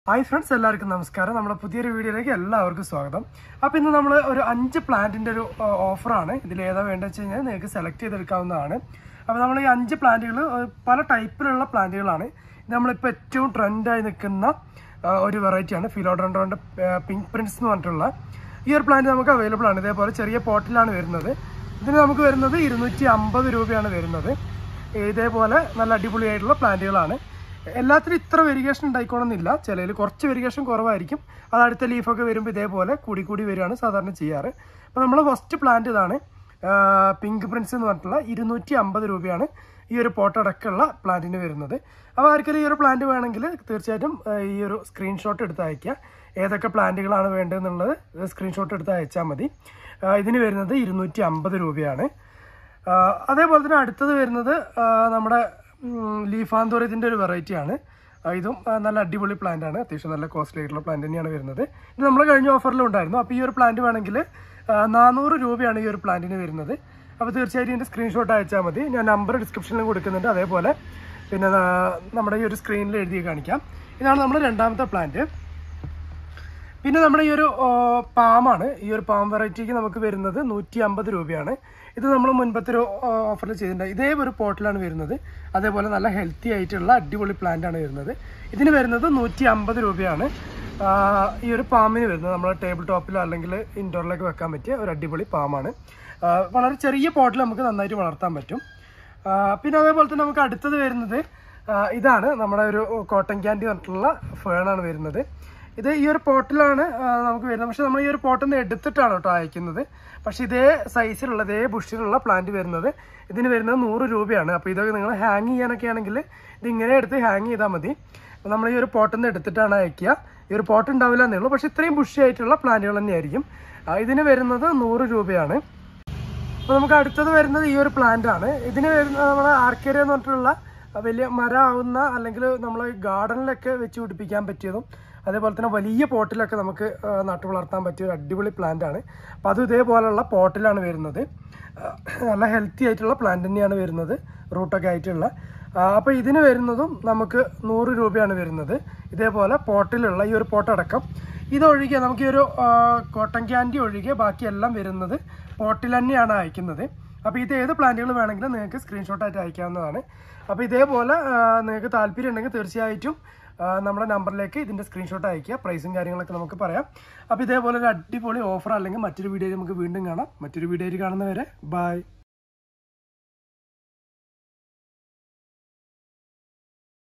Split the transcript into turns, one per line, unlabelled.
hi friends എല്ലാവർക്കും നമസ്കാരം നമ്മുടെ പുതിയൊരു വീഡിയോയിലേക്ക് എല്ലാവർക്കും സ്വാഗതം അപ്പോൾ ഇന്ന് നമ്മൾ ഒരു അഞ്ച് പ്ലാന്റിൻ്റെ ഒരു ഓഫറാണ് ഇതിൽ ഏതാ വേണ്ടത് വെച്ച് കഴിഞ്ഞാൽ നിങ്ങൾക്ക് സെലക്ട് ചെയ്തെടുക്കാവുന്നതാണ് അപ്പോൾ നമ്മൾ ഈ അഞ്ച് പ്ലാന്റുകൾ പല ടൈപ്പിലുള്ള പ്ലാന്റുകളാണ് ഇത് നമ്മളിപ്പോൾ ഏറ്റവും ട്രെൻഡായി നിൽക്കുന്ന ആ, ഒരു വെറൈറ്റിയാണ് ഫിലോഡ്രോണ്ടോൻ്റെ പിങ്ക് പ്രിൻസ് എന്ന് പറഞ്ഞിട്ടുള്ള ഈ ഒരു പ്ലാന്റ് നമുക്ക് അവൈലബിൾ ആണ് ഇതേപോലെ ചെറിയ പോട്ടിലാണ് വരുന്നത് ഇതിന് നമുക്ക് വരുന്നത് ഇരുന്നൂറ്റി അമ്പത് രൂപയാണ് വരുന്നത് ഇതേപോലെ നല്ല അടിപൊളിയായിട്ടുള്ള പ്ലാന്റുകളാണ് എല്ലാത്തിനും ഇത്ര വെരിഗേഷൻ ഉണ്ടായിക്കോണമെന്നില്ല ചിലതിൽ കുറച്ച് വെരിഗേഷൻ കുറവായിരിക്കും അത് അടുത്ത ലീഫൊക്കെ വരുമ്പോൾ ഇതേപോലെ കൂടി കൂടി വരികയാണ് സാധാരണ ചെയ്യാറ് അപ്പോൾ നമ്മൾ ഫസ്റ്റ് പ്ലാന്റ് ഇതാണ് പിങ്ക് പ്രിൻസ് എന്ന് പറഞ്ഞിട്ടുള്ള ഇരുന്നൂറ്റി അമ്പത് രൂപയാണ് ഈ ഒരു പോട്ടടക്കമുള്ള പ്ലാന്റിന് വരുന്നത് അപ്പോൾ ആർക്കെങ്കിലും ഈ ഒരു പ്ലാന്റ് വേണമെങ്കിൽ തീർച്ചയായിട്ടും ആ, ഈ ഒരു സ്ക്രീൻഷോട്ട് എടുത്ത് അയക്കുക ഏതൊക്കെ പ്ലാന്റുകളാണ് വേണ്ടതെന്നുള്ളത് സ്ക്രീൻഷോട്ട് എടുത്ത് അയച്ചാൽ മതി ആ, ഇതിന് വരുന്നത് ഇരുന്നൂറ്റി അമ്പത് രൂപയാണ് ആ, അതേപോലെ തന്നെ അടുത്തത് വരുന്നത് ആ, നമ്മുടെ ലീഫാന്തോരത്തിൻ്റെ ഒരു വെറൈറ്റിയാണ് ഇതും ആ, നല്ല അടിപൊളി പ്ലാന്റ് ആണ് അത്യാവശ്യം നല്ല കോസ്റ്റ്ലി ആയിട്ടുള്ള പ്ലാന്റ് തന്നെയാണ് വരുന്നത് ഇത് നമ്മൾ കഴിഞ്ഞ ഓഫറിലും ഉണ്ടായിരുന്നു അപ്പോൾ ഈ ഒരു പ്ലാന്റ് വേണമെങ്കിൽ നാനൂറ് രൂപയാണ് ഈ ഒരു പ്ലാന്റിന് വരുന്നത് അപ്പോൾ തീർച്ചയായിട്ടും ഇതിൻ്റെ സ്ക്രീൻഷോട്ട് അയച്ചാൽ മതി ഞാൻ നമ്പർ ഡിസ്ക്രിപ്ഷനിലും കൊടുക്കുന്നുണ്ട് അതേപോലെ പിന്നെ ആ, നമ്മുടെ ഈ ഒരു സ്ക്രീനിൽ എഴുതി കാണിക്കാം ഇതാണ് നമ്മുടെ രണ്ടാമത്തെ പ്ലാന്റ് പിന്നെ നമ്മുടെ ഈ ഒരു ആ, പാമാണ് ഈ ഒരു പാം വെറൈറ്റിക്ക് നമുക്ക് വരുന്നത് നൂറ്റി അമ്പത് രൂപയാണ് ഇത് നമ്മൾ മുൻപത്തെ ഒരു ഓഫറിൽ ചെയ്തിട്ടുണ്ട് ഇതേ ഒരു പോട്ടിലാണ് വരുന്നത് അതേപോലെ നല്ല ഹെൽത്തി ആയിട്ടുള്ള അടിപൊളി പ്ലാന്റ് ആണ് വരുന്നത് ഇതിന് വരുന്നത് നൂറ്റി അമ്പത് രൂപയാണ് ആ, ഈ ഒരു പാമ്പിന് വരുന്നത് നമ്മുടെ ടേബിൾ ടോപ്പിലോ അല്ലെങ്കിൽ ഇൻഡോറിലൊക്കെ വെക്കാൻ പറ്റിയ ഒരു അടിപൊളി പാമാണ് ആ, വളരെ ചെറിയ പോട്ടിൽ നമുക്ക് നന്നായിട്ട് വളർത്താൻ പറ്റും ആ, പിന്നെ അതേപോലെ തന്നെ നമുക്ക് അടുത്തത് വരുന്നത് ആ, ഇതാണ് നമ്മുടെ ഒരു കോട്ടൺ ക്യാൻഡി പറഞ്ഞിട്ടുള്ള ഫേണാണ് വരുന്നത് ഇത് ഈ ഒരു പോട്ടിലാണ് ആ, നമുക്ക് വരുന്നത് പക്ഷെ നമ്മൾ ഈ ഒരു പോട്ടിൽ നിന്ന് എടുത്തിട്ടാണ് കേട്ടോ അയക്കുന്നത് പക്ഷെ ഇതേ സൈസിലുള്ള ഇതേ ബുഷിലുള്ള പ്ലാന്റ് വരുന്നത് ഇതിന് വരുന്നത് നൂറ് രൂപയാണ് അപ്പോൾ ഇതൊക്കെ നിങ്ങൾ ഹാങ് ചെയ്യാനൊക്കെ ആണെങ്കിൽ ഇത് ഇങ്ങനെ എടുത്ത് ഹാങ് ചെയ്താൽ മതി അപ്പോൾ നമ്മൾ ഈ ഒരു പോട്ടിൽ നിന്ന് എടുത്തിട്ടാണ് അയക്കുക ഈ ഒരു പോട്ട് ഉണ്ടാവില്ല എന്നേ ഉള്ളൂ പക്ഷെ ഇത്രയും ബുഷി ആയിട്ടുള്ള പ്ലാന്റുകൾ തന്നെയായിരിക്കും ആ, ഇതിന് വരുന്നത് നൂറ് രൂപയാണ് അപ്പോൾ നമുക്ക് അടുത്തത് വരുന്നത് ഈ ഒരു പ്ലാന്റ് ആണ് ഇതിന് വരുന്നത് നമ്മുടെ ആർക്കേരിയ എന്ന് പറഞ്ഞിട്ടുള്ള വലിയ മരമാവുന്ന അല്ലെങ്കിൽ നമ്മൾ ഗാർഡനിലൊക്കെ വെച്ച് പിടിപ്പിക്കാൻ പറ്റിയതും അതേപോലെ തന്നെ വലിയ പോട്ടിലൊക്കെ നമുക്ക് ആ, നട്ടു വളർത്താൻ പറ്റിയ ഒരു അടിപൊളി പ്ലാന്റ് ആണ് അപ്പോൾ അത് ഇതേപോലുള്ള പോട്ടിലാണ് വരുന്നത് ആ, നല്ല ഹെൽത്തി ആയിട്ടുള്ള പ്ലാന്റ് തന്നെയാണ് വരുന്നത് റൂട്ടൊക്കെ ആയിട്ടുള്ള അപ്പോൾ ഇതിന് വരുന്നതും നമുക്ക് നൂറ് രൂപയാണ് വരുന്നത് ഇതേപോലെ പോട്ടിലുള്ള ഈ ഒരു പോട്ടടക്കം ഇതൊഴികെ നമുക്ക് ഈ ഒരു ആ, കോട്ടൺ ക്യാൻഡി ഒഴികെ ബാക്കിയെല്ലാം വരുന്നത് പോട്ടിൽ തന്നെയാണ് അയക്കുന്നത് അപ്പോൾ ഇത് ഏത് പ്ലാന്റുകൾ വേണമെങ്കിലും നിങ്ങൾക്ക് സ്ക്രീൻഷോട്ടായിട്ട് അയക്കാവുന്നതാണ് അപ്പോൾ ഇതേപോലെ ആ, നിങ്ങൾക്ക് താല്പര്യം ഉണ്ടെങ്കിൽ തീർച്ചയായിട്ടും ആ, നമ്മുടെ നമ്പറിലേക്ക് ഇതിൻ്റെ സ്ക്രീൻഷോട്ട് അയക്കുക പ്രൈസും കാര്യങ്ങളൊക്കെ നമുക്ക് പറയാം അപ്പോൾ ഇതേപോലെ ഒരു അടിപൊളി ഓഫർ അല്ലെങ്കിൽ മറ്റൊരു വീഡിയോയിൽ നമുക്ക് വീണ്ടും കാണാം മറ്റൊരു വീഡിയോയിൽ കാണുന്നവരെ ബൈ